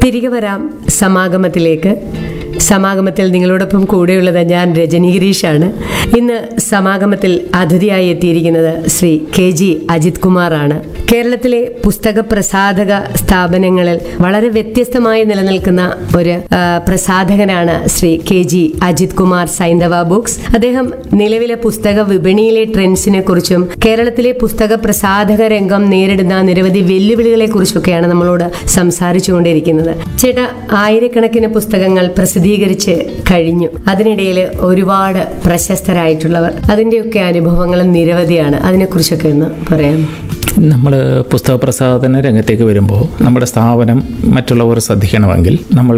തിരികെ വരാം സമാഗമത്തിലേക്ക് സമാഗമത്തിൽ നിങ്ങളോടൊപ്പം കൂടെയുള്ളത് ഞാൻ രജനി ഗിരീഷാണ് ഇന്ന് സമാഗമത്തിൽ അതിഥിയായി എത്തിയിരിക്കുന്നത് ശ്രീ കെ ജി അജിത് കുമാറാണ് കേരളത്തിലെ പുസ്തക പ്രസാധക സ്ഥാപനങ്ങളിൽ വളരെ വ്യത്യസ്തമായി നിലനിൽക്കുന്ന ഒരു ആ, പ്രസാധകനാണ് Shri K G Ajith Kumar Saindhava books അദ്ദേഹം നിലവിലെ പുസ്തക വിപണിയിലെ ട്രെൻഡ്സിനെ കുറിച്ചും കേരളത്തിലെ പുസ്തക പ്രസാധക രംഗം നേരിടുന്ന നിരവധി വെല്ലുവിളികളെ കുറിച്ചൊക്കെയാണ് നമ്മളോട് സംസാരിച്ചുകൊണ്ടിരിക്കുന്നത് ചേട്ടാ ആയിരക്കണക്കിന് പുസ്തകങ്ങൾ പ്രസിദ്ധീകരിച്ച് കഴിഞ്ഞു അതിനിടയിൽ ഒരുപാട് പ്രശസ്തരായിട്ടുള്ളവർ അതിന്റെയൊക്കെ അനുഭവങ്ങളും നിരവധിയാണ് അതിനെക്കുറിച്ചൊക്കെ ഒന്ന് പറയാം നമ്മൾ പുസ്തക പ്രസാധന രംഗത്തേക്ക് വരുമ്പോൾ നമ്മുടെ സ്ഥാപനം മറ്റുള്ളവർ ശ്രദ്ധിക്കണമെങ്കിൽ നമ്മൾ